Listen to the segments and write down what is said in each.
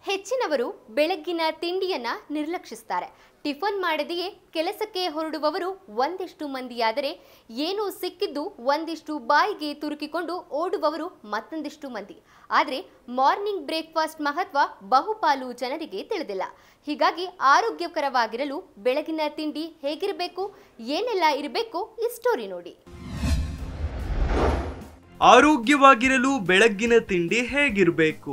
ಹೆಚ್ಚಿನವರು ಬೆಳಗ್ಗಿನ ತಿಂಡಿಯನ್ನ ನಿರ್ಲಕ್ಷಿಸ್ತಾರೆ ಟಿಫನ್ ಮಾಡದೆಯೇ ಕೆಲಸಕ್ಕೆ ಹೊರಡುವವರು ಒಂದಿಷ್ಟು ಮಂದಿಯಾದರೆ ಏನೋ ಸಿಕ್ಕಿದ್ದು ಒಂದಿಷ್ಟು ಬಾಯಿಗೆ ತುರುಕಿಕೊಂಡು ಓಡುವವರು ಮತ್ತೊಂದಿಷ್ಟು ಮಂದಿ ಆದರೆ ಮಾರ್ನಿಂಗ್ ಬ್ರೇಕ್ಫಾಸ್ಟ್ ಮಹತ್ವ ಬಹುಪಾಲು ಜನರಿಗೆ ತಿಳಿದಿಲ್ಲ ಹೀಗಾಗಿ ಆರೋಗ್ಯಕರವಾಗಿರಲು ಬೆಳಗಿನ ತಿಂಡಿ ಹೇಗಿರಬೇಕು ಏನೆಲ್ಲ ಇರಬೇಕು ಈ ಸ್ಟೋರಿ ನೋಡಿ ಆರೋಗ್ಯವಾಗಿರಲು ಬೆಳಗ್ಗಿನ ತಿಂಡಿ ಹೇಗಿರಬೇಕು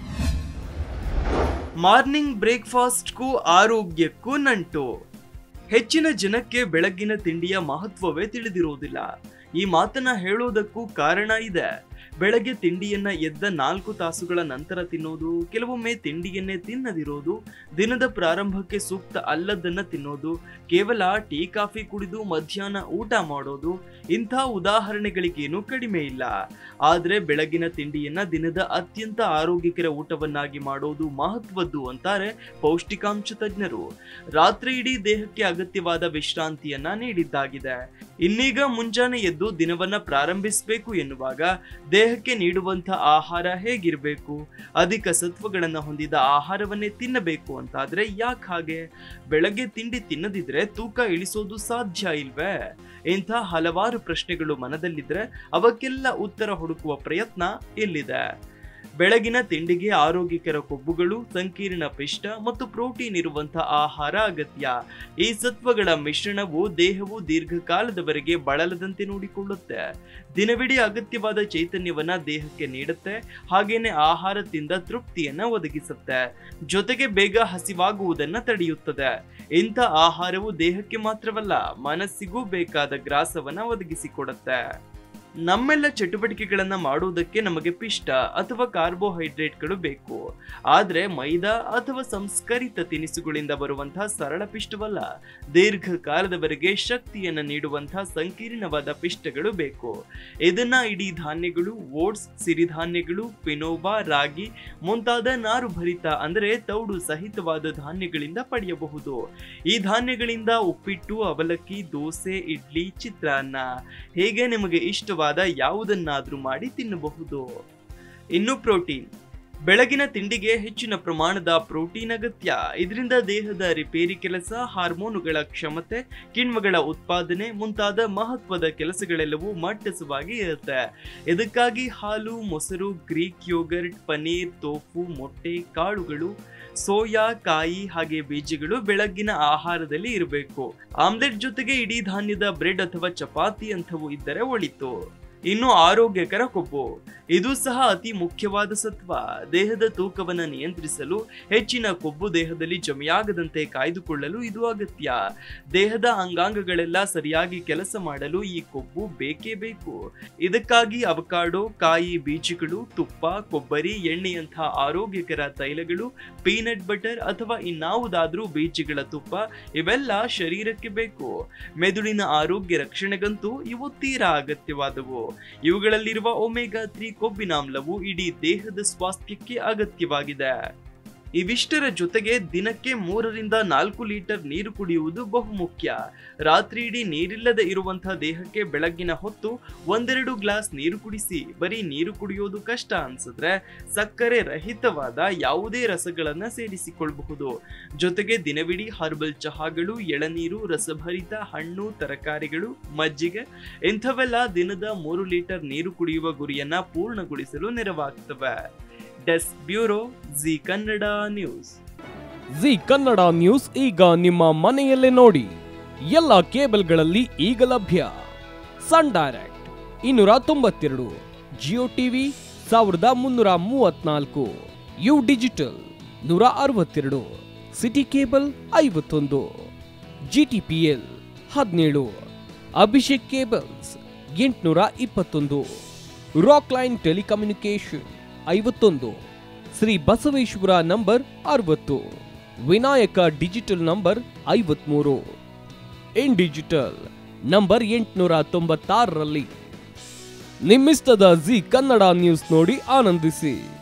ಮಾರ್ನಿಂಗ್ ಬ್ರೇಕ್ಫಾಸ್ಟ್ಗೂ ಆರೋಗ್ಯಕ್ಕೂ ನಂಟು ಹೆಚ್ಚಿನ ಜನಕ್ಕೆ ಬೆಳಗ್ಗಿನ ತಿಂಡಿಯ ಮಹತ್ವವೇ ತಿಳಿದಿರುವುದಿಲ್ಲ ಈ ಮಾತನ್ನ ಹೇಳೋದಕ್ಕೂ ಕಾರಣ ಇದೆ ಬೆಳಗ್ಗೆ ತಿಂಡಿಯನ್ನ ಎದ್ದ ನಾಲ್ಕು ತಾಸುಗಳ ನಂತರ ತಿನ್ನೋದು ಕೆಲವೊಮ್ಮೆ ತಿಂಡಿಯನ್ನೇ ತಿನ್ನದಿರೋದು ದಿನದ ಪ್ರಾರಂಭಕ್ಕೆ ಸೂಕ್ತ ಅಲ್ಲದನ್ನ ತಿನ್ನೋದು ಕೇವಲ ಟೀ ಕಾಫಿ ಕುಡಿದು ಮಧ್ಯಾಹ್ನ ಊಟ ಮಾಡೋದು ಇಂಥ ಉದಾಹರಣೆಗಳಿಗೇನು ಕಡಿಮೆ ಇಲ್ಲ ಆದ್ರೆ ಬೆಳಗಿನ ತಿಂಡಿಯನ್ನ ದಿನದ ಅತ್ಯಂತ ಆರೋಗ್ಯಕರ ಊಟವನ್ನಾಗಿ ಮಾಡೋದು ಮಹತ್ವದ್ದು ಅಂತಾರೆ ಪೌಷ್ಟಿಕಾಂಶ ತಜ್ಞರು ರಾತ್ರಿ ಇಡೀ ದೇಹಕ್ಕೆ ಅಗತ್ಯವಾದ ವಿಶ್ರಾಂತಿಯನ್ನ ನೀಡಿದ್ದಾಗಿದೆ ಇನ್ನೀಗ ಮುಂಜಾನೆ ಎದ್ದು ದಿನವನ್ನ ಪ್ರಾರಂಭಿಸಬೇಕು ಎನ್ನುವಾಗ ದೇಹಕ್ಕೆ ನೀಡುವಂತ ಆಹಾರ ಹೇಗಿರಬೇಕು ಅಧಿಕ ಸತ್ವಗಳನ್ನ ಹೊಂದಿದ ಆಹಾರವನ್ನೇ ತಿನ್ನಬೇಕು ಅಂತಾದ್ರೆ ಯಾಕೆ ಹಾಗೆ ಬೆಳಗ್ಗೆ ತಿಂಡಿ ತಿನ್ನದಿದ್ರೆ ತೂಕ ಇಳಿಸೋದು ಸಾಧ್ಯ ಇಲ್ವೇ ಇಂಥ ಹಲವಾರು ಪ್ರಶ್ನೆಗಳು ಮನದಲ್ಲಿದ್ರೆ ಅವಕ್ಕೆಲ್ಲ ಉತ್ತರ ಹುಡುಕುವ ಪ್ರಯತ್ನ ಇಲ್ಲಿದೆ ಬೆಳಗಿನ ತಿಂಡಿಗೆ ಆರೋಗ್ಯಕರ ಕೊಬ್ಬುಗಳು ಸಂಕೀರ್ಣ ಪಿಷ್ಟ ಮತ್ತು ಪ್ರೋಟೀನ್ ಇರುವಂತಹ ಆಹಾರ ಅಗತ್ಯ ಈ ಸತ್ವಗಳ ಮಿಶ್ರಣವು ದೇಹವು ದೀರ್ಘಕಾಲದವರೆಗೆ ಬಳಲದಂತೆ ನೋಡಿಕೊಳ್ಳುತ್ತೆ ದಿನವಿಡೀ ಅಗತ್ಯವಾದ ಚೈತನ್ಯವನ್ನ ದೇಹಕ್ಕೆ ನೀಡುತ್ತೆ ಹಾಗೇನೆ ಆಹಾರ ತಿಂದ ತೃಪ್ತಿಯನ್ನ ಒದಗಿಸುತ್ತೆ ಜೊತೆಗೆ ಬೇಗ ಹಸಿವಾಗುವುದನ್ನ ತಡೆಯುತ್ತದೆ ಇಂಥ ಆಹಾರವು ದೇಹಕ್ಕೆ ಮಾತ್ರವಲ್ಲ ಮನಸ್ಸಿಗೂ ಬೇಕಾದ ಗ್ರಾಸವನ್ನ ಒದಗಿಸಿಕೊಡುತ್ತೆ ನಮ್ಮೆಲ್ಲ ಚಟುವಟಿಕೆಗಳನ್ನ ಮಾಡುವುದಕ್ಕೆ ನಮಗೆ ಪಿಷ್ಟ ಅಥವಾ ಕಾರ್ಬೋಹೈಡ್ರೇಟ್ಗಳು ಬೇಕು ಆದ್ರೆ ಮೈದಾ ಅಥವಾ ಸಂಸ್ಕರಿತ ತಿನಿಸುಗಳಿಂದ ಬರುವಂತಹ ಸರಳ ಪಿಷ್ಟವಲ್ಲ ದೀರ್ಘಕಾಲದವರೆಗೆ ಶಕ್ತಿಯನ್ನ ನೀಡುವಂತಹ ಸಂಕೀರ್ಣವಾದ ಪಿಷ್ಟಗಳು ಬೇಕು ಇದನ್ನ ಇಡೀ ಧಾನ್ಯಗಳು ಓಟ್ಸ್ ಸಿರಿಧಾನ್ಯಗಳು ಪಿನೋಬಾ ರಾಗಿ ಮುಂತಾದ ನಾರು ಭರಿತ ಅಂದರೆ ತೌಡು ಸಹಿತವಾದ ಧಾನ್ಯಗಳಿಂದ ಪಡೆಯಬಹುದು ಈ ಧಾನ್ಯಗಳಿಂದ ಉಪ್ಪಿಟ್ಟು ಅವಲಕ್ಕಿ ದೋಸೆ ಇಡ್ಲಿ ಚಿತ್ರಾನ್ನ ಹೇಗೆ ನಿಮಗೆ ಇಷ್ಟವಾದ ಯಾವುದನ್ನಾದ್ರೂ ಮಾಡಿ ತಿನ್ನಬಹುದು ಇನ್ನು ಪ್ರೋಟೀನ್ ಬೆಳಗಿನ ತಿಂಡಿಗೆ ಹೆಚ್ಚಿನ ಪ್ರಮಾಣದ ಪ್ರೋಟೀನ್ ಅಗತ್ಯ ಇದರಿಂದ ದೇಹದ ರಿಪೇರಿ ಕೆಲಸ ಹಾರ್ಮೋನುಗಳ ಕ್ಷಮತೆ ಕಿಣ್ವಗಳ ಉತ್ಪಾದನೆ ಮುಂತಾದ ಮಹತ್ವದ ಕೆಲಸಗಳೆಲ್ಲವೂ ಮಟ್ಟಸವಾಗಿ ಇರುತ್ತೆ ಇದಕ್ಕಾಗಿ ಹಾಲು ಮೊಸರು ಗ್ರೀಕ್ ಯೋಗರ್ಟ್ ಪನೀರ್ ತೋಫು ಮೊಟ್ಟೆ ಕಾಳುಗಳು ಸೋಯಾ ಕಾಯಿ ಹಾಗೆ ಬೀಜಗಳು ಬೆಳಗ್ಗಿನ ಆಹಾರದಲ್ಲಿ ಇರಬೇಕು ಆಮ್ಲೆಟ್ ಜೊತೆಗೆ ಇಡೀ ಧಾನ್ಯದ ಬ್ರೆಡ್ ಅಥವಾ ಚಪಾತಿ ಅಂಥವು ಇದ್ದರೆ ಒಳಿತು ಇನ್ನು ಆರೋಗ್ಯಕರ ಕೊಬ್ಬು ಇದು ಸಹ ಅತಿ ಮುಖ್ಯವಾದ ಸತ್ವ ದೇಹದ ತೂಕವನ್ನು ನಿಯಂತ್ರಿಸಲು ಹೆಚ್ಚಿನ ಕೊಬ್ಬು ದೇಹದಲ್ಲಿ ಜಮೆಯಾಗದಂತೆ ಕಾಯ್ದುಕೊಳ್ಳಲು ಇದು ಅಗತ್ಯ ದೇಹದ ಅಂಗಾಂಗಗಳೆಲ್ಲ ಸರಿಯಾಗಿ ಕೆಲಸ ಮಾಡಲು ಈ ಕೊಬ್ಬು ಬೇಕೇ ಬೇಕು ಇದಕ್ಕಾಗಿ ಅವಕಾಡೋ ಕಾಯಿ ಬೀಜಗಳು ತುಪ್ಪ ಕೊಬ್ಬರಿ ಎಣ್ಣೆಯಂತಹ ಆರೋಗ್ಯಕರ ತೈಲಗಳು ಪೀನಟ್ ಬಟರ್ ಅಥವಾ ಇನ್ನಾವುದಾದ್ರೂ ಬೀಜಗಳ ತುಪ್ಪ ಇವೆಲ್ಲ ಶರೀರಕ್ಕೆ ಬೇಕು ಮೆದುಳಿನ ಆರೋಗ್ಯ ರಕ್ಷಣೆಗಂತೂ ಇವು ತೀರಾ ಅಗತ್ಯವಾದವು ಇವುಗಳಲ್ಲಿರುವ ಒಮೆಗಾ ತ್ರೀ ಕೊಬ್ಬಿನಾಮ್ಲವು ಇಡೀ ದೇಹದ ಸ್ವಾಸ್ಥ್ಯಕ್ಕೆ ಅಗತ್ಯವಾಗಿದೆ ಇವಿಷ್ಟರ ಜೊತೆಗೆ ದಿನಕ್ಕೆ ಮೂರರಿಂದ ನಾಲ್ಕು ಲೀಟರ್ ನೀರು ಕುಡಿಯುವುದು ಬಹುಮುಖ್ಯ ರಾತ್ರಿ ಇಡೀ ನೀರಿಲ್ಲದೆ ಇರುವಂತಹ ದೇಹಕ್ಕೆ ಬೆಳಗ್ಗಿನ ಹೊತ್ತು ಒಂದೆರಡು ಗ್ಲಾಸ್ ನೀರು ಕುಡಿಸಿ ಬರೀ ನೀರು ಕುಡಿಯೋದು ಕಷ್ಟ ಅನ್ಸಿದ್ರೆ ಸಕ್ಕರೆ ರಹಿತವಾದ ಯಾವುದೇ ರಸಗಳನ್ನ ಸೇರಿಸಿಕೊಳ್ಳಬಹುದು ಜೊತೆಗೆ ದಿನವಿಡೀ ಹರ್ಬಲ್ ಚಹಾಗಳು ಎಳನೀರು ರಸಭರಿತ ಹಣ್ಣು ತರಕಾರಿಗಳು ಮಜ್ಜಿಗೆ ಇಂಥವೆಲ್ಲ ದಿನದ ಮೂರು ಲೀಟರ್ ನೀರು ಕುಡಿಯುವ ಗುರಿಯನ್ನ ಪೂರ್ಣಗೊಳಿಸಲು ನೆರವಾಗ್ತವೆ desk bureau Zee Kannada News Zee Kannada News ಈಗ ನಿಮ್ಮ ಮನೆಯಲ್ಲೇ ನೋಡಿ ಎಲ್ಲ ಕೇಬಲ್ಗಳಲ್ಲಿ ಈಗ ಲಭ್ಯ ಸನ್ ಡೈರೆಕ್ಟ್ ಇನ್ನೂರ ತೊಂಬತ್ತೆರಡು ಜಿಯೋ ಟಿವಿ ಸಾವಿರದ ಮುನ್ನೂರ ಮೂವತ್ನಾಲ್ಕು ಯು ಡಿಜಿಟಲ್ ನೂರ ಅರವತ್ತೆರಡು ಸಿಟಿ ಕೇಬಲ್ ಐವತ್ತೊಂದು ಜಿ ಟಿ ಪಿ ಎಲ್ ಹದಿನೇಳು ಅಭಿಷೇಕ್ ಕೇಬಲ್ಸ್ ಎಂಟುನೂರ ಇಪ್ಪತ್ತೊಂದು ರಾಕ್ ಲೈನ್ ಟೆಲಿಕಮ್ಯುನಿಕೇಶನ್ ಐವತ್ತೊಂದು ಶ್ರೀ ಬಸವೇಶ್ವರ ನಂಬರ್ ಅರವತ್ತು ವಿನಾಯಕ ಡಿಜಿಟಲ್ ನಂಬರ್ ಐವತ್ಮೂರು ಇನ್ ಡಿಜಿಟಲ್ ನಂಬರ್ ಎಂಟುನೂರ ತೊಂಬತ್ತಾರರಲ್ಲಿ ನಿಮ್ಮಿಸ್ತದ ಜಿ ಕನ್ನಡ ನ್ಯೂಸ್ ನೋಡಿ ಆನಂದಿಸಿ